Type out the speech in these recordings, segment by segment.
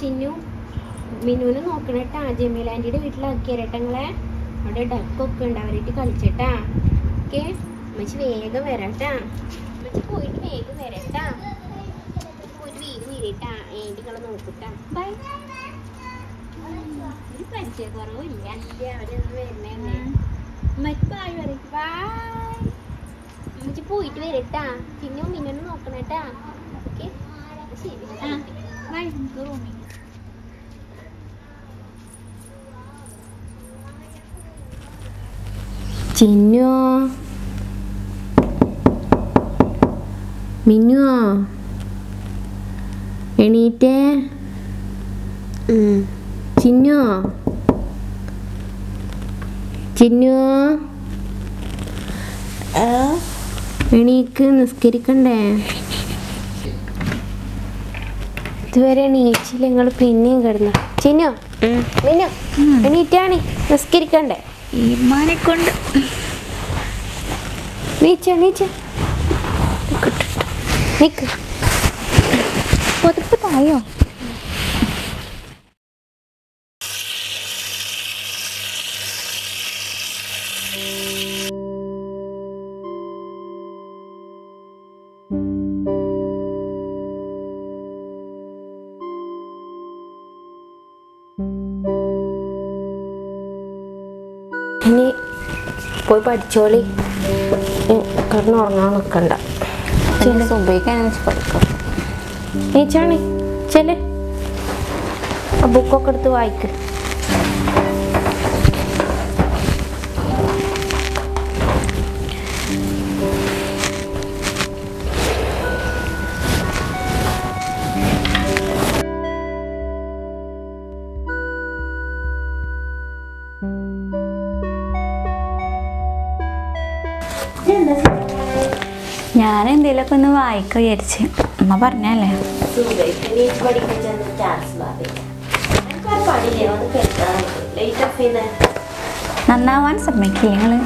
ചിന്നു മിനുവിനെ നോക്കണട്ടാ ജമീൽ ആൻറ്റിയുടെ വീട്ടിലാക്കിയരട്ടങ്ങളെ അവിടെ ഡക്കൊക്കെ ഉണ്ട് അവരായിട്ട് കളിച്ചട്ടാ ഓക്കെ അമ്മച്ചി വേഗം വരാട്ടാ അമ്മച്ചി പോയിട്ട് വേഗം വരാട്ടാ ഒരു വീട് വീരട്ടാ ഏന്റികളെ നോക്കൂട്ടാ ബൈ ഒരു പരിചയക്കുറവില്ല അല്ലേ അവരൊന്നും വരുന്നേ അമ്മച്ചി ബായ് പറയും ബായ് അമ്മച്ചി പോയിട്ട് വരട്ടാ പിന്നെ മിന്നു നോക്കണട്ടാ ഓക്കെ ശരി ബൈ നമുക്ക് റൂമിൽ ചിന്നു മിന്നു എണീറ്റേ ചിന്നു ചിന്നു എണീക്ക് നിസ്കരിക്കണ്ടേ ഇതുവരെ എണീച്ചില്ല നിങ്ങൾ പിന്നെയും കിടന്നു ചിന്നു മിന്നു എണീറ്റാണ് നിസ്കരിക്കണ്ടേ ഈമാനെ കൊണ്ട് നീച്ച നീച്ച നിക്ക് പൊതുപ്പ് തായോ ഇനി പോയി പഠിച്ചോളി കിടന്ന് ഉറങ്ങാൻ നിൽക്കണ്ട സുബൈക്കാൻ പഠിക്കും നീച്ചാണി ചെല് ആ ബുക്കൊക്കെ എടുത്ത് വായിക്ക് ഞാൻ എന്തെങ്കിലുമൊക്കെ ഒന്ന് വായിക്കുക വിചാരിച്ച് അമ്മ പറഞ്ഞല്ലേ നന്നാവാൻ സമ്മതിക്കില്ല നിങ്ങള്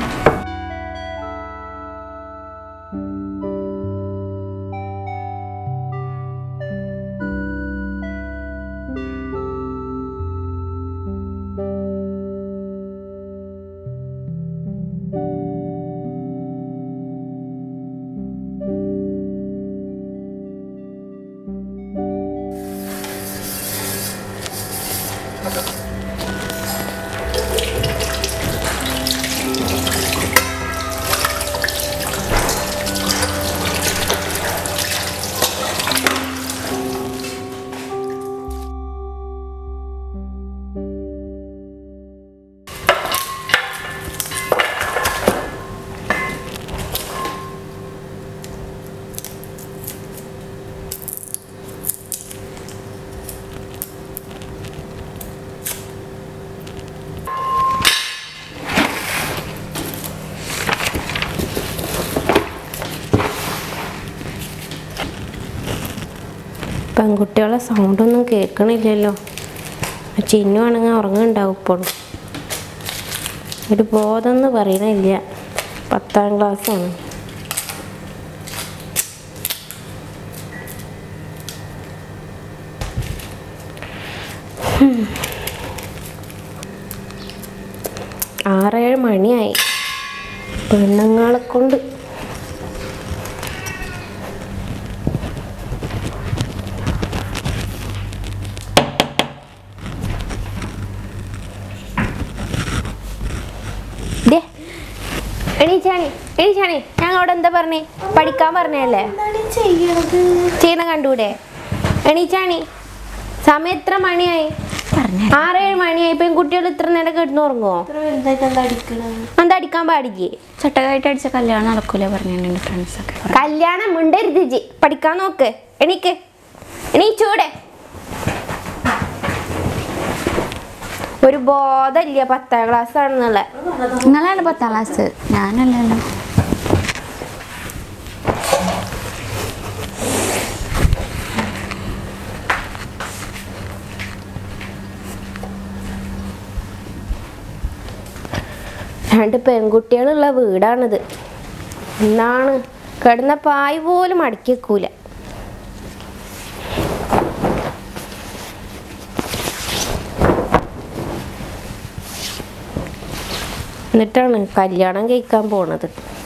പെൺകുട്ടികളെ സൗണ്ടൊന്നും കേൾക്കണില്ലല്ലോ ആ ചിന്നു ആണെങ്കിൽ ഉറങ്ങുന്നുണ്ടാവും ഇപ്പോഴും ഒരു ബോധം എന്ന് പറയണില്ല പത്താം ക്ലാസ്സാണ് ഹും. ആറേഴ് മണിയായി പെണ്ണുങ്ങളെ കൊണ്ട് ദേ, എണീച്ചാണി എണീച്ചാണി ഞാൻ അവിടെ എന്താ പറഞ്ഞേ പഠിക്കാൻ പറഞ്ഞല്ലേ ചെയ്യണ കണ്ടൂടെ എണീച്ചാണി സമയം എത്ര മണിയായി പറഞ്ഞ ആറേഴ് മണിയായി പെൺകുട്ടികൾ ഇത്ര നേരം കിടന്നു ഉറങ്ങുമോ എന്താ അടിക്കാൻ പാടില്ലേ ചട്ടകായിട്ട് അടിച്ച കല്യാണം നടക്കൂല പറഞ്ഞിട്ടുണ്ട് ഫ്രണ്ട്സൊക്കെ കല്യാണം മുണ്ടരുത് ജി പഠിക്കാൻ നോക്ക് എണീക്ക് എണീച്ചൂടെ ഒരു ബോധമില്ല പത്താം ക്ലാസ് ആണെന്നുള്ള നിങ്ങളാണ് പത്താം ക്ലാസ് ഞാനല്ലല്ലോ രണ്ട് പെൺകുട്ടികളുള്ള വീടാണിത് എന്നാണ് കിടന്ന പായ് പോലും അടക്കി വെക്കൂല എന്നിട്ടാണ് കല്യാണം കഴിക്കാൻ പോണത്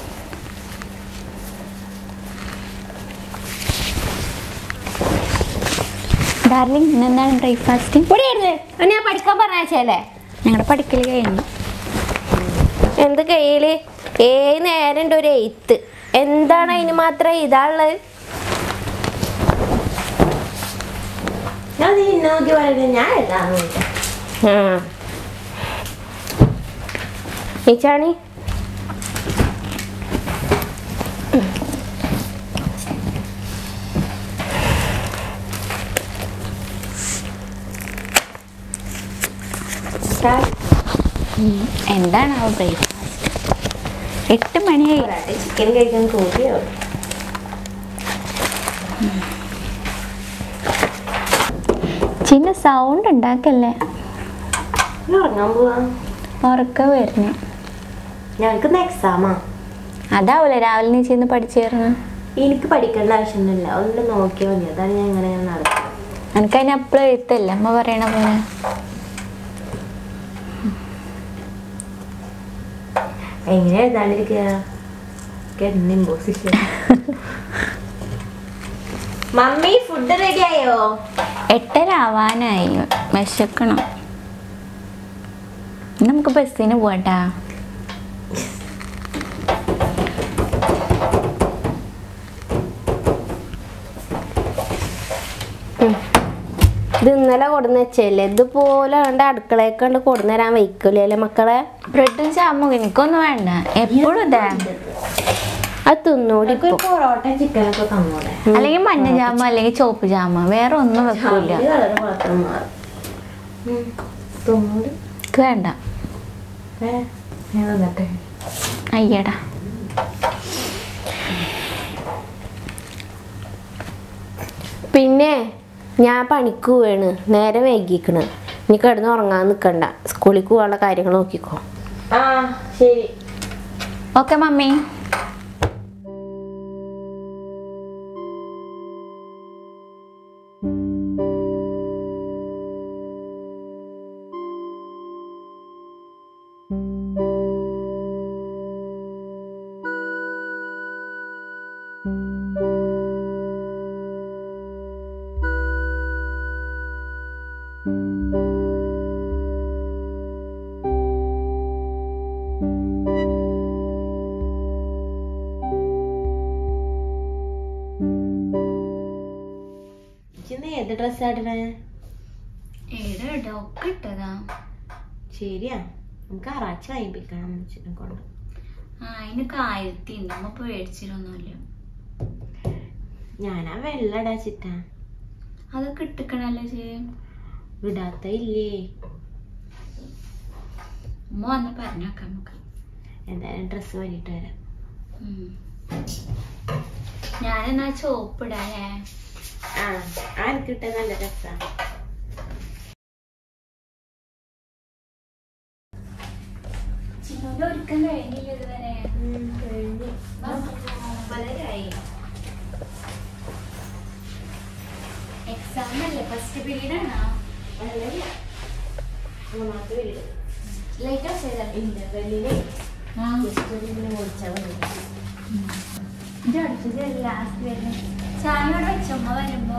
ഡാർലിംഗ് ഇന്നെന്താണ് ബ്രേക്ക്ഫാസ്റ്റ് ഇവിടെയായിരുന്നു ഞാൻ പഠിക്കാൻ പറഞ്ഞാച്ചല്ലേ ഞങ്ങളുടെ പഠിക്കൽ കഴിഞ്ഞു എന്ത് കയ്യില് ഏഴ് നേരം ഉണ്ട് ഒരു എയ്ത്ത് എന്താണ് അതിന് മാത്രം ഇതാളുള്ളത് ഞാൻ നോക്കി പറയുന്നത് ഞാൻ എഴുതാന്ന് ആ നീച്ചാണി എന്താണാവോ ബ്രേക്ക്ഫാസ്റ്റ് എട്ട് മണിയായി ചിക്കൻ കഴിക്കാൻ കൂടിയോ ചിന്ന സൗണ്ട് ഉണ്ടാക്കല്ലേ ഉറങ്ങാൻ പോവാ ഉറക്ക വരുന്നു ഞങ്ങൾക്ക് ഇന്ന് എക്സാമാ അതാവൂലേ രാവിലെ നീ ചെന്ന് പഠിച്ചേർന്ന് എനിക്ക് പഠിക്കേണ്ട ആവശ്യമൊന്നുമില്ല ഒന്ന് നോക്കിയാൽ മതി അതാണ് ഞാൻ ഇങ്ങനെ ഇങ്ങനെ നടക്കുന്നത് എനിക്ക് അതിന് അപ്പളും എഴുത്തല്ല അമ്മ പറയണ പോലെ എങ്ങനെ എഴുതാണ്ടിരിക്കുക എന്ന് ഇമ്പോസിഷൻ മമ്മി ഫുഡ് റെഡി ആയോ എട്ടര ആവാനായി വിശക്കണം ഇന്ന് നമുക്ക് ബസ്സിന് പോട്ടാ ഇത് ഇന്നലെ കൊടുന്ന് വെച്ചല്ലേ ഇതുപോലെ കണ്ട് അടുക്കളയൊക്കെ കണ്ട് കൊടുന്നു തരാൻ വയ്ക്കൂലേ മക്കളെ ബ്രെഡും ചാമും എനിക്കൊന്നും വേണ്ട എപ്പോഴും ഇതാ അത് തിന്നൂടി എനിക്ക് ഒരു പൊറോട്ട ചിക്കനൊക്കെ തന്നോടെ അല്ലെങ്കിൽ മഞ്ഞ ജാമ അല്ലെങ്കിൽ ചോപ്പ് ജാമ വേറെ ഒന്നും വെക്കൂല കളർ മാത്രം മാറും തൊണ്ണൂറ് എനിക്ക് വേണ്ട ഞാൻ തന്നട്ടെ അയ്യടാ പിന്നെ ഞാൻ പണിക്ക് പോവാണ് നേരെ വൈകിക്കണ് ഇനി കിടന്ന് ഉറങ്ങാൻ നിൽക്കണ്ട സ്കൂളിൽ പോകാനുള്ള കാര്യങ്ങൾ നോക്കിക്കോ ആ ശരി ഓക്കെ മമ്മി ഇന്ന് ഏത് ഡ്രസ്സാ ഇടണേ ഒക്കെ ഇട്ടതാ ശരിയാ നമുക്ക് അറാച്ച വായിപ്പിക്കണം അമ്മച്ചിനെ കൊണ്ട് ആ അതിനൊക്കെ ആയിരത്തി ഉണ്ട് അമ്മ ഇപ്പൊ മേടിച്ചിട്ടൊന്നുമില്ല ഞാനാ വെള്ള ഇടാച്ചിട്ടാ അതൊക്കെ ഇട്ടിക്കണല്ലോ ചെയ്യ വിടാത്ത ഇല്ലേ ഉമ്മ വന്ന് പറഞ്ഞേക്കാം നമുക്ക് എന്തായാലും ഡ്രസ്സ് വരിയിട്ട് വരാം ഉം. ഞാനെന്നാ ചോപ്പിടാനേ ആ ആ എനിക്ക് കിട്ടിയ നല്ല ഡ്രസ്സാ ചിന്നോന്റെ ഒരുക്കം കഴിഞ്ഞില്ല ഇതുവരെ ഒമ്പതരായി എക്സാം അല്ലേ ഫസ്റ്റ് പീരീഡ് ആണോ മൂന്നാമത്തെ വീട് ലൈറ്റ് ഓഫ് ചെയ്താൽ ഇന്റർവെല്ലിന് ജസ്റ്റ് ഒരു ഇങ്ങനെ ഓടിച്ചാൽ മതി ഇത് അടുത്തത് ലാസ്റ്റ് വരുന്നത് ചായയോടെ വെച്ചമ്മ വരുമ്പോ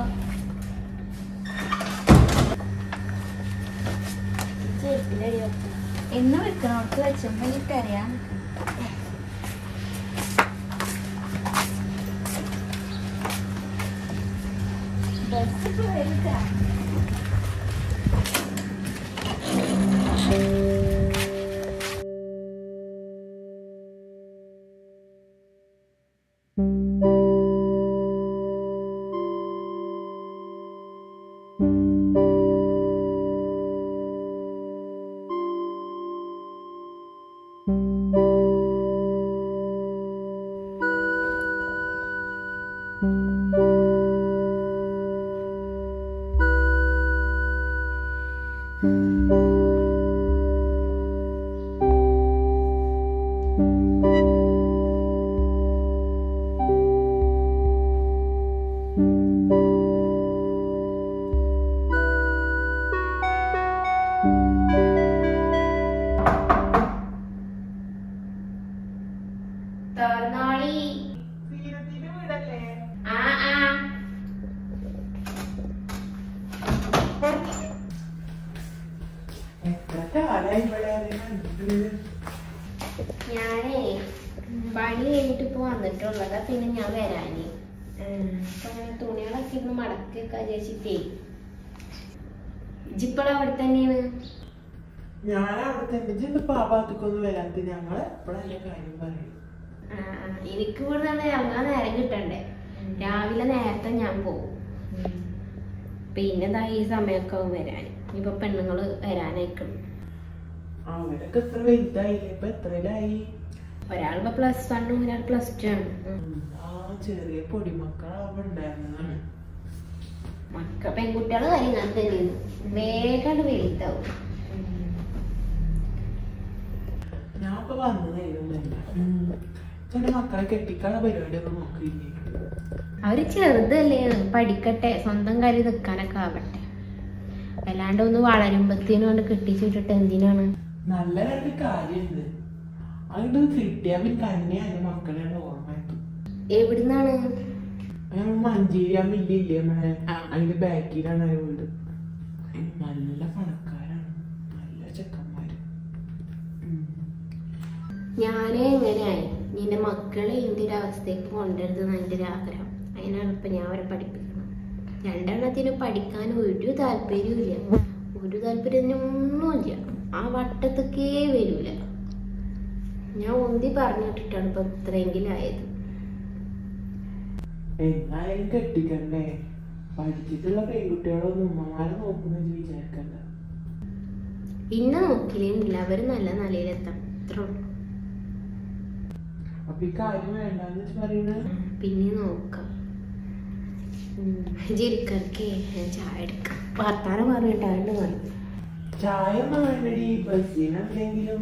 ചേപ്പിന്റെ അടി വെക്കാം എന്ന് വെക്കണോടത്ത് വെച്ചമ്മ എനിക്കറിയാം ബസ് ഇപ്പൊ വരിക വന്നിട്ടുള്ളതാ പിന്നെ ഞാൻ വരാന് അപ്പൊ അങ്ങനെ തുണികളൊക്കെ ഇരുന്ന് മടക്കി വെക്കാൻ വിചാരിച്ചിട്ടേ ഇജിപ്പോഴും അവിടെ തന്നെയാണ് ഞാൻ അവിടെ തന്നെ ഇപ്പൊ ആ ഭാഗത്തേക്കൊന്നും വരാത്ത ഞങ്ങൾ എപ്പോഴല്ലേ കാര്യം പറയും ആ, ആ, എനിക്ക് ഇവിടെ നിന്ന് ഇറങ്ങാൻ നേരം കിട്ടണ്ടേ രാവിലെ നേരത്തെ ഞാൻ പോകും പിന്നെ ദാ ഈ സമയമൊക്കെ ആവും വരാൻ ഇപ്പൊ പെണ്ണുങ്ങള് വരാനായിക്കണം അവരൊക്കെ എത്ര വലുതായില്ലേ ഇപ്പൊ എത്രയിലായി ഒരാളിപ്പോ പ്ലസ് വണ്ണും ഒരാൾ പ്ലസ് ടു ആണ് ആ ചെറിയ പൊടിമക്കൾ അവിടെ ഉണ്ടായിരുന്നതാണ് മക്ക പെൺകുട്ടികള് കാര്യം ഞാൻ തന്നെയാണ് വേഗം വലുതാവും ഞാൻ ഇപ്പൊ വന്നതായിരുന്നു ചില മക്കളെ കെട്ടിക്കാനുള്ള പരിപാടിയൊന്നും നോക്കിയില്ലേ അവര് ചെറുതല്ലേ പഠിക്കട്ടെ സ്വന്തം കാര്യം നിൽക്കാനൊക്കെ ആവട്ടെ അല്ലാണ്ട് ഒന്ന് വളരുമ്പത്തേനും കൊണ്ട് കെട്ടിച്ചു വിട്ടിട്ട് എന്തിനാണ് നല്ല രണ്ട് കാര്യമുണ്ട് അങ്ങോട്ട് കിട്ടിയാ പിന്നെ തന്നെ അതിന്റെ മക്കളെ ഓർമ്മ എത്തും എവിടുന്നാണ് ഞങ്ങൾ മഞ്ചേരി ആ മില്ലില്ലേ നമ്മളെ ആ. അതിന്റെ ബാക്കിലാണ് ആ വീട് നല്ല പണക്കാരാണ് നല്ല ചെക്കന്മാര് ഉം. ഞാനേ എങ്ങനെയായി നിന്റെ മക്കളെ ഇതിന്റെ ഒരു അവസ്ഥയ്ക്ക് കൊണ്ടുവരുന്നത് എൻ്റെ ഒരു ആഗ്രഹം അതിനാണ് ഇപ്പൊ ഞാൻ അവരെ പഠിപ്പിക്കണം രണ്ടെണ്ണത്തിന് പഠിക്കാൻ ഒരു താല്പര്യവും ഇല്ല ഒരു താല്പര്യമൊന്നുമില്ല ആ വട്ടത്തൊക്കെ വരൂല ഞാൻ ഒന്തി പറഞ്ഞിട്ടിട്ടാണ് ഇപ്പൊ ഇത്രയെങ്കിലും ആയത് എന്തായാലും കെട്ടിക്കണ്ടേ പഠിച്ചിട്ടുള്ള പെൺകുട്ടികളൊന്നും ഉമ്മമാരെ നോക്കുന്ന വിചാരിക്കണ്ട ഇന്നെ നോക്കിയില്ല അവര് നല്ല നിലയിലെത്താം ഇത്ര ഉള്ളൂ. അപ്പൊ ഈ കാര്യം വേണ്ടെന്ന് വെച്ച് പറയുന്നത് പിന്നെ നോക്കാം ജിരിക്കർക്ക് ചായ എടുക്കാം വർത്താനം പറഞ്ഞിട്ടാണ്ട് പറയും ചായ ഒന്നും വേണ്ടടി ബസ്സിന് എന്തെങ്കിലും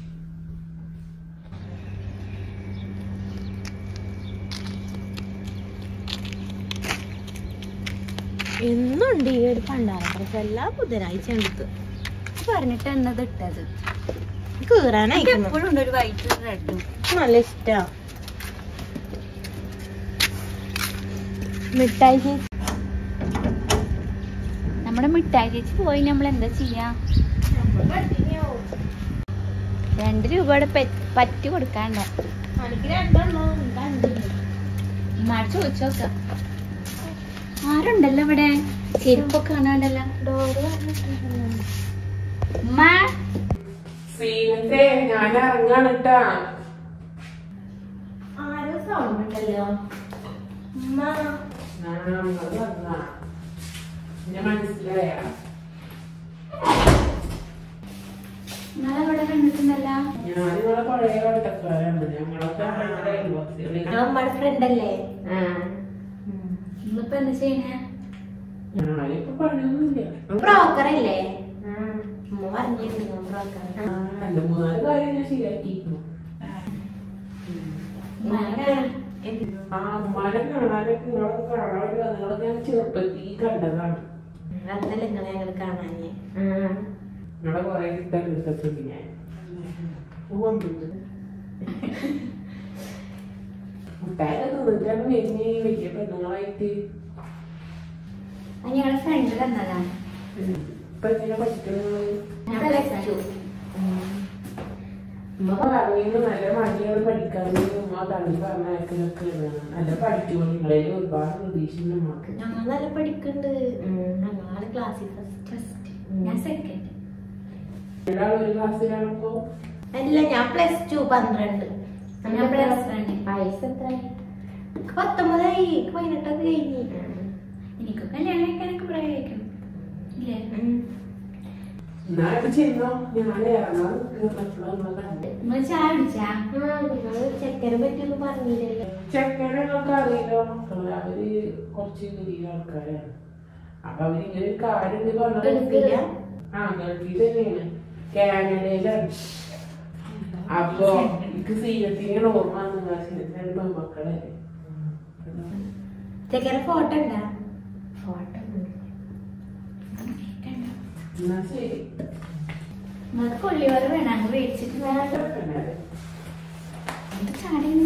എന്നുണ്ട് ഈ ഒരു പണ്ടാരപ്പുറത്ത് എല്ലാ ബുധനാഴ്ച എടുത്ത് പറഞ്ഞിട്ട് എന്നത് ഇട്ടത് കീറാനായിരിക്കുന്നു എപ്പോഴും ഉണ്ട് ഒരു വൈറ്റ് റെഡും നല്ല ഇഷ്ടാ മിഠായി ചേച്ചി നമ്മുടെ മിഠായി ചേച്ചി പോയി നമ്മൾ എന്താ ചെയ്യാ രണ്ട് രൂപയുടെ പെ- പറ്റി കൊടുക്കാണ്ട എനിക്ക് രണ്ടെണ്ണോ രണ്ട് ഉമ്മാട് ചോദിച്ചോക്ക ആരുണ്ടല്ലോ ഇവിടെ ചെരുപ്പൊക്കെ കാണാണ്ടല്ലോ ഉമ്മ സീനത്തെ ഞാൻ ഇറങ്ങാണ് കേട്ടാ ആരോ സൗണ്ട് ഉണ്ടല്ലോ ഉമ്മ ഞാൻ മനസ്സിലായ നിങ്ങളെ ഇവിടെ കണ്ടിട്ടുണ്ടല്ലോ ഞാൻ നിങ്ങളെ പഴയ വട്ടക്കാരാണ് ഞങ്ങളൊക്കെ ഭയങ്കര അയൽവാസികളാണ്. നമ്മുടെ ഫ്രണ്ട് അല്ലേ നിങ്ങളിപ്പോ എന്താ ചെയ്യണേ ഞാനിപ്പോ പണിയൊന്നുമില്ല ബ്രോക്കർ അല്ലേ ഉമ്മ പറഞ്ഞിരുന്നു ബ്രോക്കർ രണ്ട് മൂന്നാല് കാര്യം ഞാൻ ശരിയാക്കിയിരുന്നു ആ അമ്മാരെ കാണാനൊക്കെ നിങ്ങളൊക്കെ കാണാനൊക്കെ നിങ്ങളൊക്കെ ഞാൻ ചെറുപ്പത്തിൽ കണ്ടതാണ് അതല്ല നിങ്ങളെ ഞങ്ങൾ കാണാഞ്ഞേ നിങ്ങളെ കൊറേ കിട്ടാൻ എടുത്തിട്ടുണ്ട് ഞാൻ കൊണ്ടുവന്നു മുട്ടായൊക്കെ തിന്നിട്ടാണ് വരുന്നേ വലിയ പെണ്ണുങ്ങളായിട്ട് അത് ഞങ്ങളുടെ ഫ്രണ്ട് തന്നതാ ഇപ്പൊ എങ്ങനെ പഠിക്കുന്നത് ഞാൻ പ്ലസ് ടു ഉമ്മ പറഞ്ഞു നല്ല മടിയാണ് പഠിക്കാനും ഉമ്മ തള്ളി പറഞ്ഞയക്കലൊക്കെ നല്ല പഠിക്കുമോ നിങ്ങളെ ഒരുപാട് പ്രതീക്ഷയുണ്ട് ഉമ്മക്ക് ഞങ്ങൾ നല്ല പഠിക്കുന്നുണ്ട് ഞങ്ങളാണ് ക്ലാസ്സിൽ ഫസ്റ്റ് ഫസ്റ്റ് ഞാൻ സെക്കൻഡ് ഒരാൾ ഒരു ക്ലാസ്സിലാണിപ്പോ അല്ല ഞാൻ പ്ലസ് ടു പന്ത്രണ്ട് ഞാൻ പ്ലസ് വൺ വയസ്സ് എത്രയായി എനിക്ക് പത്തൊമ്പതായി എനിക്ക് പതിനെട്ടൊക്കെ കഴിഞ്ഞു എനിക്ക് കല്യാണം കഴിക്കാനൊക്കെ പ്രായമായിരിക്കും ഇല്ലേ എന്നാ ഇപ്പൊ ചെയ്യുന്നോ ഞാൻ ഇറങ്ങാൻ നിൽക്കുന്ന നമ്മളെ കണ്ട് നിങ്ങൾ ചായ കുടിച്ചാ നിങ്ങള് ചെക്കനെ പറ്റിയൊന്നും പറഞ്ഞില്ലല്ലോ ചെക്കനെ നമുക്ക് അറിയില്ലോ മക്കള് അവര് കുറച്ച് വലിയ ആൾക്കാരാണ് അപ്പൊ അവരിങ്ങനെ ഒരു കാര്യം ഇത് പറഞ്ഞത് ഗൾഫിലാ? ആ ഗൾഫിൽ തന്നെയാണ് കാനഡയിലാണ് അപ്പൊ എനിക്ക് സീനത്തിങ്ങനെ ഓർമ്മ വന്നു രണ്ട് പെൺമക്കളല്ലേ ചെക്കനെ ഫോട്ടോ ഉണ്ടാ ഫോട്ടോ എന്നാ ശരി നിങ്ങൾക്ക് കൊള്ളിയോറ് വേണം അങ്ങ് മേടിച്ചിട്ട് പിന്നെ ചാടി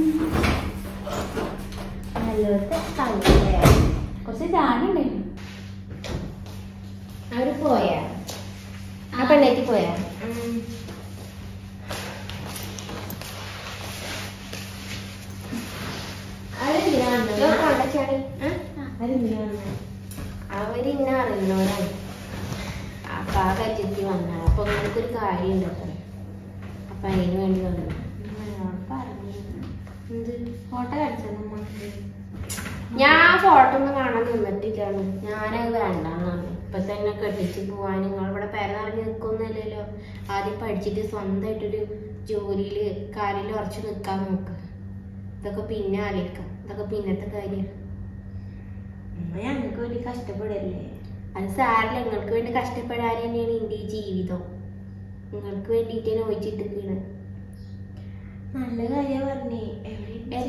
നല്ലൊരു കണ്ടല്ലേ കുറച്ച് ചാടുണ്ടായിരുന്നു അവര് പോയാ ആ പെണ്ണേക്ക് പോയാ ഇവര് ഇന്നെ അറിയുന്നവരാണ് അപ്പൊ ആ കച്ചത്തി വന്ന അപ്പൊ നിനക്കൊരു കാര്യം ഉണ്ട് അത്ര അപ്പൊ അതിന് വേണ്ടി വന്നു പറഞ്ഞു എന്ത് ഫോട്ടോ കാണിച്ചത് നമ്മക്ക് ഞാൻ ഫോട്ടോ ഒന്നും കാണാൻ നിന്നിട്ടില്ലാണ് ഞാനത് വേണ്ടെന്നാണ് ഇപ്പൊ തന്നെ കെട്ടിച്ച് പോവാൻ നിങ്ങൾ ഇവിടെ പെരനിറങ്ങി നിൽക്കൊന്നുമില്ലല്ലോ ആദ്യം പഠിച്ചിട്ട് സ്വന്തമായിട്ടൊരു ജോലിയില് കാലിൽ ഉറച്ചു നിൽക്കാൻ നോക്ക് ഇതൊക്കെ പിന്നെ ആലോചിക്കാം ഇതൊക്കെ പിന്നത്തെ കാര്യം ഉമ്മ ഞങ്ങൾക്ക് വേണ്ടി കഷ്ടപ്പെടല്ലേ അത് സാറില്ല നിങ്ങൾക്ക് വേണ്ടി കഷ്ടപ്പെടാൻ തന്നെയാണ് എൻ്റെ ഈ ജീവിതം നിങ്ങൾക്ക് വേണ്ടിയിട്ട് നോയിച്ചിട്ടിരിക്കണ് നല്ല കാര്യം പറഞ്ഞേ എവിടെ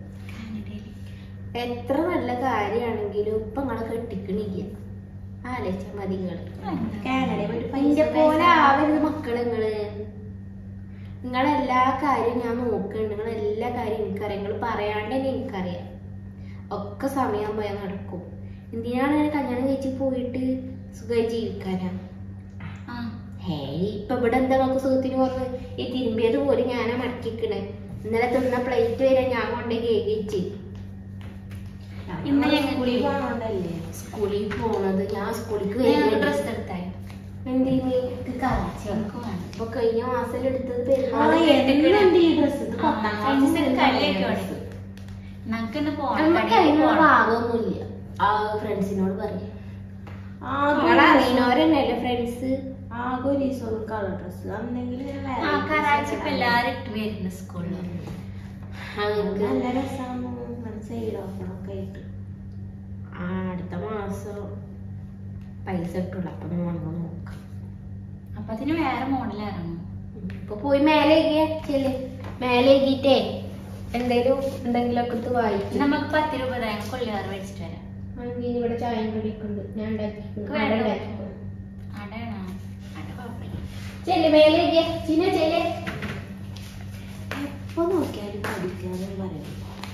എത്ര നല്ല കാര്യമാണെങ്കിലും ഇപ്പൊ നിങ്ങളെ കെട്ടിക്കണില്ല ആലോചിച്ചാൽ മതി നിങ്ങള് കാനഡയിൽ പോയിട്ട് എന്റെ പൈസ പോലെ ആവരുത് മക്കള് നിങ്ങള് നിങ്ങളെല്ലാ കാര്യവും ഞാൻ നോക്കുന്നുണ്ട് നിങ്ങൾ എല്ലാ കാര്യവും എനിക്കറിയാം നിങ്ങൾ പറയാണ്ട് തന്നെ എനിക്കറിയാം ഒക്കെ സമയം പോയാൽ നടക്കും എന്തിനാണ് ഞാൻ കല്യാണം കഴിച്ച് പോയിട്ട് സുഖമായി ജീവിക്കാനാ ഹേയ് ഇപ്പൊ ഇവിടെ എന്താ നമുക്ക് സുഖത്തിന് കുറവ് ഈ തിരുമ്പിയത് പോലും ഞാനാ മടക്കിക്കണേ ഇന്നലെ തിന്ന പ്ലേറ്റ് വരെ ഞാൻ കൊണ്ടേ കേകിച്ച് ഇന്നലെ സ്കൂളിൽ പോണോണ്ടല്ലേ സ്കൂളിൽ പോണത് ഞാൻ സ്കൂളിലേക്ക് ഞാൻ വരുന്നുണ്ട് ഡ്രസ് എടുത്തായി എന്തിന് എനിക്ക് വേണം ഇപ്പൊ കഴിഞ്ഞ മാസം എടുത്തത് ആ പെരുന്നാൾ എന്ത് ഈ ഡ്രസ് ഇത് ആ, പത്താം friends ക്ലാസ്സിൽ ഒക്കെ കളിയൊക്കെ ഉണ്ട്. നമുക്കിന്ന് പോണം നമുക്ക് കടയിൽ അതിനുള്ള പോണം. ഭാഗമൊന്നുമില്ല ആ ഫ്രണ്ട്സിനോട് പറയും ആകെ നിങ്ങളെ അറിയുന്നവരെന്നല്ലേ ഫ്രണ്ട്സ് ആകെ ഒരു ദിവസം കളർ ഡ്രസ് അന്നെങ്കിൽ ആ കറാച്ചി ഇപ്പൊ എല്ലാരും ഇട്ട് വരുന്നു സ്കൂളിൽ അവർക്ക് നല്ല രസമാണ് സൈഡ് ഓഫറൊക്കെ ആയിട്ട് ആ അടുത്ത മാസം പൈസ കിട്ടുള്ളൂ അപ്പൊ നമുക്ക് നോക്കാം അപ്പൊ അതിന് വേറെ മോഡൽ ഇറങ്ങും ഇപ്പൊ പോയി മേലെ ചെല്ല് മേലെ ഏകിട്ടേ എന്തേലും എന്തെങ്കിലുമൊക്കെ എടുത്ത് വായിക്കും നമുക്ക് പത്ത് രൂപ തരാം കൊള്ളിയാറ് മേടിച്ചിട്ട് വരാം അങ്ങനെ ഇവിടെ ചായ കടിക്കുന്നുണ്ട് ഞാൻ ഉണ്ടാക്കിയിട്ടുണ്ട്. വേണ്ട. അവിടെ ഉണ്ടാക്കിക്കോ. അടയാണോ അട കുഴപ്പമില്ല ചെല്ല് മേലെ ഏകിയ ചിന്ന ചെല്ല് എപ്പോ നോക്കിയാലും പഠിക്കാന്ന് പറയുന്നത്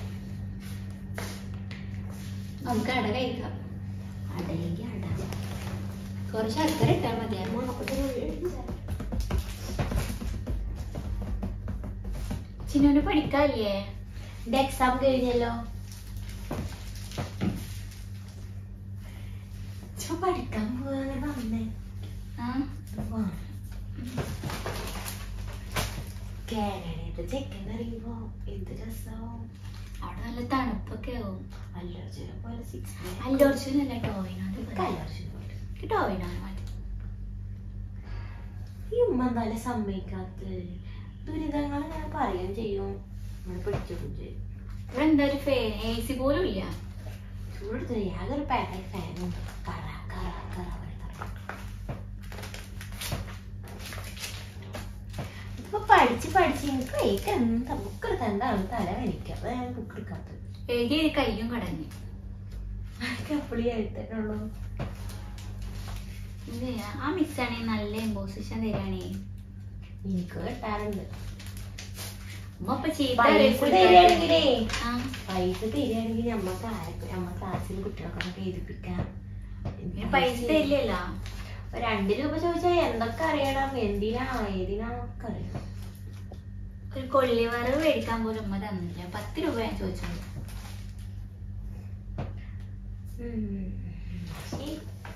നമുക്ക് അട കഴിക്കാം അടയെങ്കിൽ അട കുറച്ച് അക്കര ഇട്ടാൽ മതിയായിരുന്നു ചിന്നോന് പഠിക്കാല്ലേ എന്റെ എക്സാം കഴിഞ്ഞല്ലോ ചോ പഠിക്കാൻ പോവാന്ന് പറഞ്ഞേ ആ കാനഡയുടെ ചെക്കൻ അറിയുമ്പോ എന്ത് രസമാവും അവിടെ നല്ല തണുപ്പൊക്കെ ആവും അല്ലർജുനെ പോലെ സിക്സ് അല്ലൊറിജിനല്ല ടോയിനോട് കല്ലർജുന പോലെ ടോയിനോട് മതി ഈ ഉമ്മ എന്തായാലും സമ്മതിക്കാത്ത ദുരിതങ്ങൾ ഞാൻ പറയുകയും ചെയ്യും നമ്മൾ പിടിച്ചോടും ചെയ്യും ഇവിടെ എന്താ ഒരു ഫാൻ എ സി പോലും ഇല്ല ചൂടെടുത്ത് ആകെ ഒരു പാക്കറ്റ് ഫാനും കറ കറ കറ പറയുന്നത് ഇപ്പൊ പഠിച്ച് പഠിച്ച് എനിക്ക് എനിക്ക് എന്താ ബുക്ക് എടുക്കാൻ എന്താണ് തല എനിക്ക് അപ്പൊ ഞാൻ ബുക്ക് എടുക്കാത്തത് എഴുതി ഒരു കയ്യും കടഞ്ഞു എനിക്ക് എപ്പോഴും എഴുത്തട്ടുള്ളൂ എന്ത് ചെയ്യാ ആ മിസ് ആണെങ്കിൽ നല്ല ഇമ്പോസിഷൻ തരികയാണേ എനിക്ക് കിട്ടാറുണ്ട് ഉമ്മ ഇപ്പൊ ചീത്ത പൈസ അറിയും full തരികയാണെങ്കിലേ ആ പൈസ തരികയാണെങ്കിൽ നമ്മക്ക് ആരൊക്കെ നമ്മ ക്ലാസ്സിൽ കുട്ടികളൊക്കെ എഴുതിപ്പിക്കാം പിന്നെ പൈസ തരില്ലല്ലോ ഒരു രണ്ട് രൂപ ചോദിച്ചാൽ എന്തൊക്കെ അറിയണം എന്തിനാ ഏതിനാ ഒക്കെ അറിയാം ഒരു കൊള്ളിവറവ് മേടിക്കാൻ പോലും ഉമ്മ തന്നില്ല പത്ത് രൂപ ഞാൻ ചോദിച്ചോളൂ ഉം. ശരി.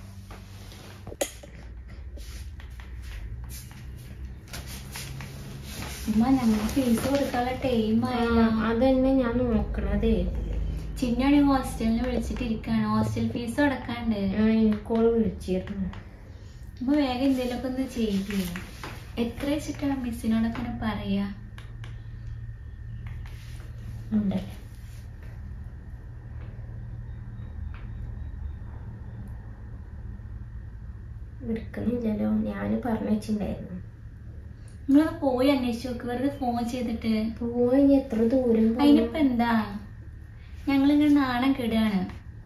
ഉമ്മ ഞങ്ങൾ ഫീസ് കൊടുക്കാനുള്ള ടൈം ആയല്ലോ അതന്നെ ഞാൻ നോക്കണതേ ചിന്നാണ് ഹോസ്റ്റലിൽ വിളിച്ചിട്ടിരിക്കാണ് ഹോസ്റ്റൽ ഫീസ് അടക്കാണ്ട് ഞാൻ എനിക്കോട് വിളിച്ചിരുന്നു ഉമ്മ വേഗം എന്തെങ്കിലുമൊക്കെ ഒന്ന് ചെയ്യേ എത്ര വെച്ചിട്ടാണ് മിസ്സിനോടൊക്കെ ഒന്ന് പറയാ ഉണ്ട് എടുക്കുന്നില്ലല്ലോ ഞാൻ പറഞ്ഞു വെച്ചിട്ടുണ്ടായിരുന്നു നിങ്ങളൊക്കെ പോയി അന്വേഷിച്ച് നോക്ക് വെറുതെ ഫോൺ ചെയ്തിട്ട് പോയി ഇനി എത്ര ദൂരം പോണം? അതിനിപ്പോ എന്താ ഞങ്ങളിങ്ങനെ നാണം കെടുകയാണ്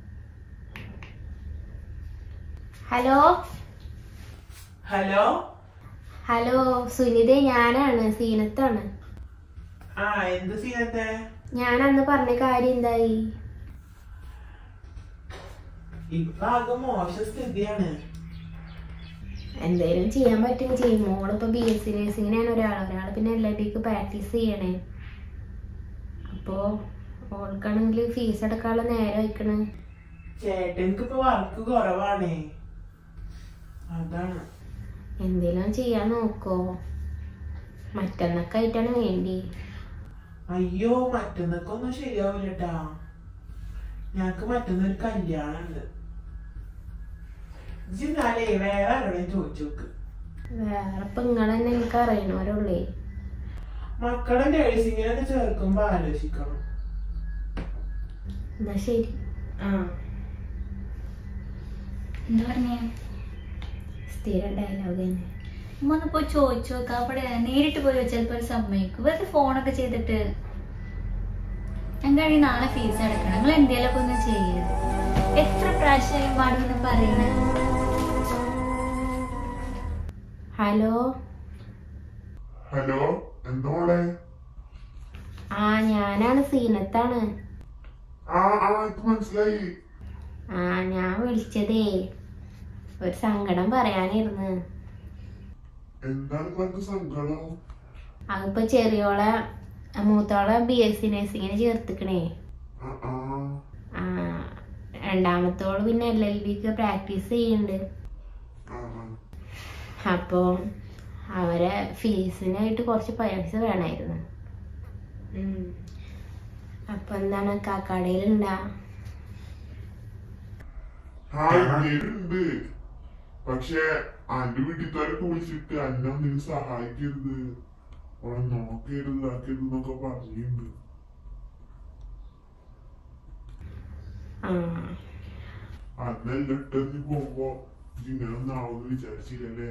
ഹലോ ഹലോ ഹലോ സുനിതേ ഞാനാണ് സീനത്താണ് ആ എന്ത് സീനത്തെ ഞാൻ അന്ന് പറഞ്ഞ കാര്യം എന്തായി ഇപ്പൊ ആകെ മോശ സ്ഥിതിയാണ് എന്തേലും ചെയ്യാൻ പറ്റും ചെയ്യും മോളിപ്പോ ബി എസ് സി നഴ്സിങ്ങിനാണ് ഒരാൾ ഒരാൾ പിന്നെ എൽ ഐ ഡിക്ക് പ്രാക്ടീസ് ചെയ്യണേ അപ്പോ ഓൾക്കാണെങ്കിൽ ഫീസ് അടക്കാനുള്ള നേരം വയ്ക്കണ് ചേട്ടൻക്ക് ഇപ്പൊ വർക്ക് കുറവാണേ അതാണ് എന്തേലും ചെയ്യാൻ നോക്കോ മറ്റന്നൊക്കെ ആയിട്ടാണ് വേണ്ടി അയ്യോ മറ്റന്നൊക്കൊന്നും ശരിയാവില്ലട്ടാ ഞങ്ങക്ക് മറ്റന്നൊരു കല്യാണം ഉണ്ട് ഇജിന്നാലേ വേറെ ആരോടും ചോദിച്ചു നോക്ക് വേറെ ഇപ്പൊ നിങ്ങളെന്നെ എനിക്ക് അറിയണവരുള്ളേ മക്കളെ നേഴ്സിങ്ങിനൊക്കെ ചേർക്കുമ്പോ ആലോചിക്കണം എന്നാ ശരി ആ എന്താ പറഞ്ഞേ സ്ഥിരം ഡയലോഗ് തന്നെ ഉമ്മ ഒന്ന് പോയി ചോദിച്ചു നോക്കാം അവിടെ നേരിട്ട് പോയി ചിലപ്പോൾ ഒരു സമ്മതിക്കും വെറുതെ ഫോണൊക്കെ ചെയ്തിട്ട് ഞങ്ങൾക്ക് നാളെ ഫീസ് അടക്കണം നിങ്ങൾ എന്തെങ്കിലുമൊക്കെ ഒന്ന് ചെയ്യരുത് എത്ര പ്രാവശ്യം പാടുമെന്ന് പറയണേ ഹലോ ഹലോ എന്താ മോളെ ആ ഞാനാണ് സീനത്താണ് ആ ആ എനിക്ക് മനസ്സിലായി ആ ഞാൻ വിളിച്ചതേ ഒരു സങ്കടം പറയാനിരുന്ന് എന്താണ് ഇപ്പൊ എനിക്ക് സങ്കടം അതിപ്പോ ചെറിയോളെ മൂത്തോളെ ബി എസ് സി നഴ്സിങ്ങിന് ചേർത്തിക്കണേ ആ ആ ആ രണ്ടാമത്തോള് പിന്നെ എൽ എൽ ബിക്ക് പ്രാക്ടീസ് ചെയ്യുന്നുണ്ട് ആ ആ. അപ്പോൾ അവരെ ഫീസിനായിട്ട് കുറച്ച് പൈസ വേണമായിരുന്നു അപ്പൊ എന്താണ് കാക്കാടയിലുണ്ടാ ആ ഉണ്ട് പക്ഷെ അന്റെ വീട്ടിൽ വിളിച്ചിട്ട് അന്നെ ഒന്നിനും സഹായിക്കരുത് അവളെ നോക്കരുത് ഇതാക്കരുത് എന്നൊക്കെ പറഞ്ഞിട്ടുണ്ട് ആ അന്നെല്ലാം ഇട്ടെറിഞ്ഞ് പോകുമ്പോ ഇങ്ങനെ ഒന്നും ആവുമെന്ന് വിചാരിച്ചില്ലല്ലേ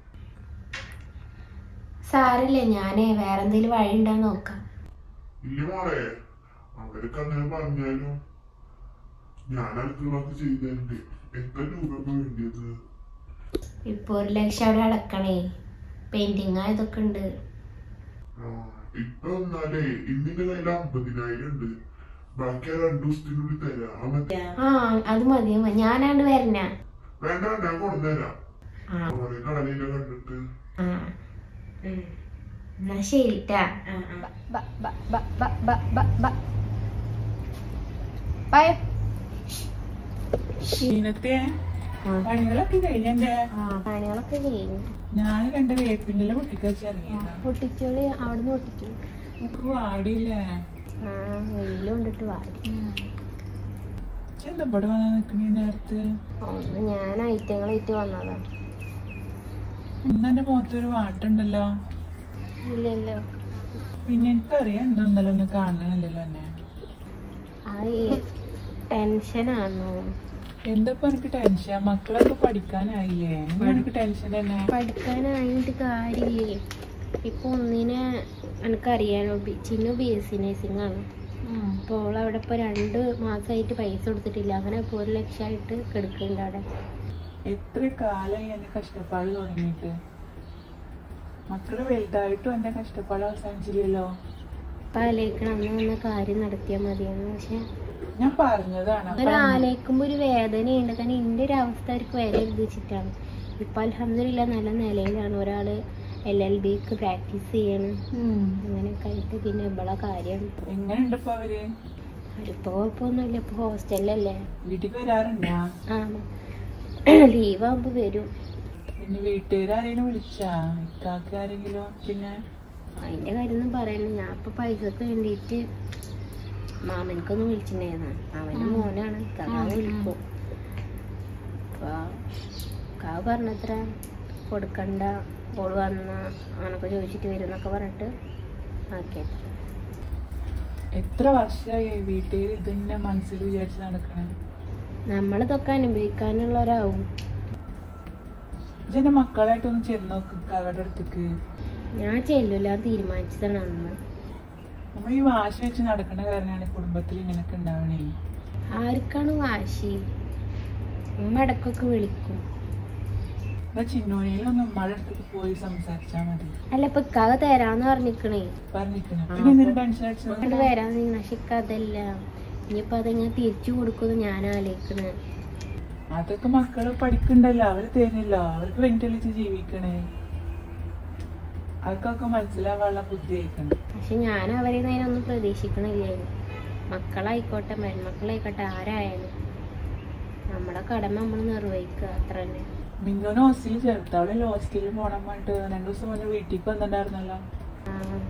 സാരില്ല ഞാനേ വേറെ എന്തെങ്കിലും വഴി ഉണ്ടാ നോക്കാം ഇല്ല മോളെ അവരൊക്കെ അങ്ങനെ പറഞ്ഞാലും ഞാൻ അടുത്തുള്ളതൊക്കെ ചെയ്തതിന്റെ എത്ര രൂപ വേണ്ടിയത് ഇപ്പൊ ഒരു ലക്ഷം അവിടെ അടക്കണേ പെയിന്റിങ് ഇതൊക്കെ ഉണ്ട് ആ, ഇപ്പൊ എന്നാലേ ഇന്നിന്റെ കയ്യിൽ അമ്പതിനായിരം ഉണ്ട് ബാക്കി ആ രണ്ടു ദിവസത്തിനുള്ളിൽ തരാം ആ മതി. ആ അത് മതി മതി. ഞാനാണ്ട് വരണ വേണ്ട ഞാൻ കൊണ്ടുതരാം ആ കുറെ കടലിനെ കണ്ടിട്ട് ആ എന്നാ ശരിട്ടാ ബ, ബ, ബ, ബ, ബ, ബ, ബ. ബൈ ക്ഷീണത്തെ ആ. പണികളൊക്കെ കഴിഞ്ഞെന്റെ ആ പണികളൊക്കെ കഴിഞ്ഞു ഞാൻ രണ്ട് വേപ്പിന്റെ പൊട്ടിക്കച്ചിറങ്ങിയതാ പൊട്ടിച്ചോളി അവിടുന്ന് പൊട്ടിച്ചു എനിക്ക് വാടിയില്ലേ ആ വെയിലും കൊണ്ടിട്ട് വാടി എന്താ ഇവിടെ വന്ന് നിക്കണ നേരത്ത് ഒന്ന് ഞാൻ ഐറ്റങ്ങളായിട്ട് വന്നതാ ഇന്ന് എന്റെ മുഖത്തൊരു വാട്ടുണ്ടല്ലോ ഇല്ലല്ലോ പിന്നെ എനിക്കറിയാം എന്തെന്നല്ലോ ഒന്ന് കാണണല്ലോ എന്നെ ആ ടെൻഷനാണോ എന്താ ഇപ്പൊ എനിക്ക് ടെൻഷൻ മക്കളൊക്കെ പഠിക്കാനായില്ലേ എന്താ എനിക്ക് ടെൻഷൻ തന്നെ പഠിക്കാനായിട്ട് കാര്യമില്ലേ ഇപ്പൊ ഒന്നിനെ എനിക്കറിയാലോ B- Chinnu B S C nursing ആണ് അപ്പോൾ അവൾ അവിടെ ഇപ്പോൾ രണ്ട് മാസമായിട്ട് പൈസ കൊടുത്തിട്ടില്ല അങ്ങനെ ഇപ്പോൾ ഒരു ലക്ഷമായിട്ട് കിടക്കുന്നുണ്ട് അവിടെ എത്ര കാലമായി എന്റെ കഷ്ടപ്പാട് തുടങ്ങിയിട്ട് മക്കള് വലുതായിട്ടും എന്റെ കഷ്ടപ്പാട് അവസാനിച്ചില്ലല്ലോ അപ്പം ആലോചിക്കണം അന്ന് വന്ന കാര്യം നടത്തിയാൽ മതിയെന്ന് പക്ഷെ ഞാൻ പറഞ്ഞതാണ് അപ്പൊ അങ്ങനെ ആലോചിക്കുമ്പോൾ ഒരു വേദനയുണ്ട് കാരണം എൻ്റെ ഒരു അവസ്ഥ അവർക്ക് വില എഴുതിച്ചിട്ടാണ് ഇപ്പം അലഹമില്ല നല്ല നിലയിലാണ് ഒരാൾ എൽ എൽ ബിക്ക് പ്രാക്ടീസ് ചെയ്യണം അങ്ങനെയൊക്കെ ആയിട്ട് പിന്നെ ഇവളെ കാര്യം എങ്ങനെയുണ്ട് ഇപ്പൊ അവര് അവരിപ്പോൾ കുഴപ്പമൊന്നുമില്ല ഇപ്പോൾ ഹോസ്റ്റലിലല്ലേ വീട്ടിക്ക് വരാറുണ്ടാ ആ ലീവാകുമ്പോൾ വരും പിന്നെ വീട്ടുകാരെങ്കിലും വിളിച്ചാ ഇക്കാക്ക് ആരെങ്കിലും പിന്നെ അതിൻ്റെ കാര്യമൊന്നും പറയണ്ട ഞാൻ ഇപ്പം പൈസക്ക് വേണ്ടിയിട്ട് മാമനക്കൊന്നും വിളിച്ചിട്ടുണ്ടായിരുന്നു അവൻ്റെ മോനാണ് കാവ് വിളിക്കും അപ്പോൾ കാവ് പറഞ്ഞത്ര കൊടുക്കണ്ട ഓള് വന്ന അങ്ങനൊക്കെ ചോദിച്ചിട്ട് വരും എന്നൊക്കെ പറഞ്ഞിട്ട് ആക്കിയത് എത്ര വർഷമായി വീട്ടുകാർ ഇതന്നെ മനസ്സിൽ വിചാരിച്ച് നടക്കണേ നമ്മളിതൊക്കെ അനുഭവിക്കാനുള്ളവരാവും ഇതെന്റെ മക്കളായിട്ടൊന്ന് ചെന്ന് നോക്ക് അവരുടെ അടുത്തേക്ക് ഞാൻ ചെല്ലില്ല തീരുമാനിച്ചതാണ് അന്ന് നമ്മൾ ഈ വാശി വെച്ച് നടക്കുന്ന കാരണമാണ് കുടുംബത്തിൽ ഇങ്ങനെയൊക്കെ ഉണ്ടാവണേ ആർക്കാണ് വാശി ഉമ്മ ഇടക്കൊക്കെ വിളിക്കും എന്നാ ചിന്നോനയിലൊന്ന് ഉമ്മയുടെ അടുത്തേക്ക് പോയി സംസാരിച്ചാ മതി അല്ല ഇപ്പൊ ഇക്കാക തരാന്ന് പറഞ്ഞിക്കണേ പറഞ്ഞിരിക്കണം പിന്നെ എന്തിനു ടെൻഷൻ അടിച്ചത് അങ്ങോട്ട് വരാൻ പക്ഷെ ഇക്ക അതല്ല ഇനിയിപ്പോ അതെങ്ങനെ തിരിച്ചു കൊടുക്കുമെന്ന് ഞാൻ ആലോചിക്കണേ അതൊക്കെ മക്കള് പഠിക്കണ്ടല്ലോ അവര് തരുന്നല്ലോ അവർക്ക് വേണ്ടിയിട്ട് ജീവിക്കണേ അവർക്കൊക്കെ മനസ്സിലാവാനുള്ള ബുദ്ധി ആയിക്കണം പക്ഷെ ഞാൻ അവരെ അതിനൊന്നും പ്രതീക്ഷിക്കണില്ലായിരുന്നു മക്കളായിക്കോട്ടെ മരുമക്കളായിക്കോട്ടെ ആരായാലും നമ്മളെ കടമ നമ്മൾ നിർവഹിക്കുക അത്ര തന്നെ മിന്നോനെ ഹോസ്റ്റലിൽ ചേർത്ത് അവളെ ഹോസ്റ്റലിൽ പോണം പറഞ്ഞിട്ട് രണ്ടു ദിവസം മുന്നേ വീട്ടിലേക്ക് വന്നിട്ടുണ്ടായിരുന്നല്ലോ ആ.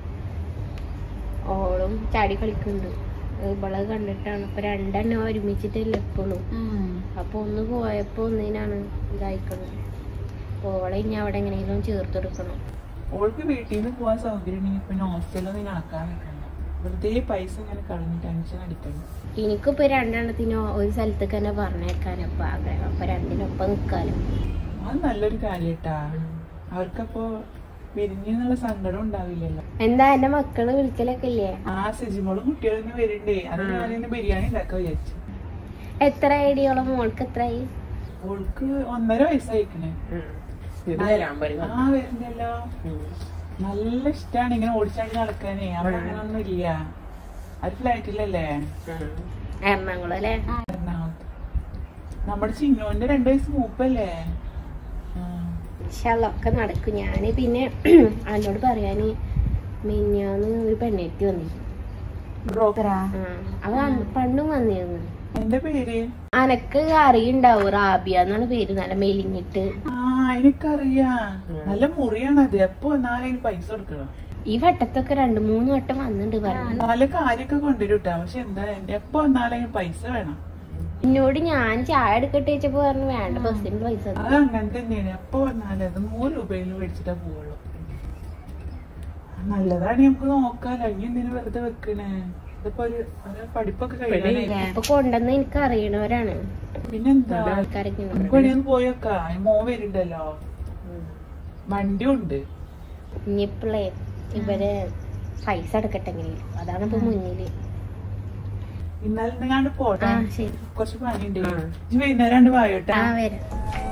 ഓളും ചാടി കളിക്കുന്നുണ്ട് ഇവളെ കണ്ടിട്ടാണ് ഇപ്പൊ രണ്ടെണ്ണം ഒരുമിച്ചിട്ടല്ലേ എപ്പോഴും അപ്പൊ ഒന്ന് പോയപ്പോ ഒന്നിനാണ് ഇതായിക്കണത് ഓളെ ഇനി അവിടെ എങ്ങനെയെങ്കിലും ചേർത്തെടുക്കണം ഓൾക്ക് വീട്ടിൽ നിന്ന് പോകാൻ സൗകര്യം ഉണ്ടെങ്കിൽ പിന്നെ ഹോസ്റ്റലിൽ നിന്ന് നടക്കാൻ നിൽക്കണ്ട വെറുതെ പൈസ ഇങ്ങനെ കളഞ്ഞ് ടെൻഷൻ അടിക്കണ്ട എനിക്കിപ്പോ രണ്ടെണ്ണത്തിനോ ഒരു സ്ഥലത്തേക്ക് തന്നെ പറഞ്ഞേക്കാനപ്പോ ആഗ്രഹം അപ്പൊ രണ്ടിനൊപ്പം നിക്കാലോ അത് നല്ലൊരു കാര്യട്ടാ അവർക്കപ്പോ പിരിഞ്ഞെന്നുള്ള സങ്കടം ഉണ്ടാവില്ലല്ലോ എന്താ എന്റെ മക്കള് വിളിക്കലൊക്കെ ഇല്ലേ ആ സിജിമോളും കുട്ടികളൊന്നും വരുന്നുണ്ടേ അത് ഞാനിന്ന് ബിരിയാണി ഉണ്ടാക്കാൻ വിചാരിച്ചു എത്ര ഐഡിയോളം മോൾക്ക് എത്രയായി ഓൾക്ക് ഒന്നര വയസ്സായിക്കണേ ഇത് വരാൻ പറയും ആ വരുന്നല്ലോ നല്ല ഇഷ്ടാണ് ഇങ്ങനെ ഓടിച്ചാടി നടക്കാനേ അപ്പൊ അങ്ങനെ ഒന്നും ഇല്ല അത് ഫ്ലാറ്റിലല്ലേ എറണാകുളം അല്ലേ എറണാകുളത്ത് നമ്മുടെ ചിന്നോന്റെ രണ്ടു വയസ്സ് മൂപ്പല്ലേ ആ. ഒക്കെ നടക്കും ഞാന് പിന്നെ എന്നോട് പറയാന് മിഞ്ഞാന്ന് ഒരു പെണ്ണെത്തി വന്നിരുന്നു ബ്രോക്കറാ ആ അവ അന്ന് പണ്ടും വന്നിരുന്നു എന്റെ പേര് അനക്ക് അറിയുണ്ടാവും റാബിയ എന്നാണ് പേര് നല്ല മെലിഞ്ഞിട്ട് ആ എനിക്കറിയാം നല്ല മുറിയാണ് അത് എപ്പോ വന്നാലും അതിന് പൈസ കൊടുക്കണം ഈ വട്ടത്തൊക്കെ രണ്ടു മൂന്ന് വട്ടം വന്നിട്ടുണ്ട് പറഞ്ഞു നല്ല കാര്യൊക്കെ കൊണ്ടുവരൂട്ടാ പക്ഷെ എന്താ എപ്പോ വന്നാലും അതിന് പൈസ വേണം എന്നോട് ഞാൻ ചായ എടുക്കട്ടെ വെച്ചപ്പോ പറഞ്ഞു വേണ്ട ബസ്സിന് പൈസ തന്നു." അത് അങ്ങനെ തന്നെയാണ് എപ്പോ വന്നാലും അത് നൂറ് രൂപയിൽ മേടിച്ചിട്ടാ പോവുള്ളൂ നല്ലതാണ് നമുക്ക് നോക്കാലോ ഇനി എന്തിനു വെറുതെ വെക്കണേ ഇതിപ്പോ ഒരു ഒരു പഠിപ്പൊക്കെ കഴിയാനായി ഇപ്പൊ കൊണ്ടുവന്ന് എനിക്ക് അറിയണവരാണ് പിന്നെന്താ ആൾക്കാരൊക്കെ ഉണ്ട്. നമുക്ക് വേണമെങ്കിൽ ഒന്ന് പോയേക്കാ മോ വരുന്നുണ്ടല്ലോ വണ്ടി ഉണ്ട് ഇനിയിപ്പോളേ ഇവര് പൈസ എടുക്കട്ടെ എങ്ങനെയും അതാണ് ഇപ്പൊ മുന്നില് ഇന്നലെ ഞാൻ പോട്ടെ ആ ശരി കുറച്ച് പണിയുണ്ട് ഇജ്ജ് വൈകുന്നേരം രണ്ട് വായോട്ടാ ആ വരാം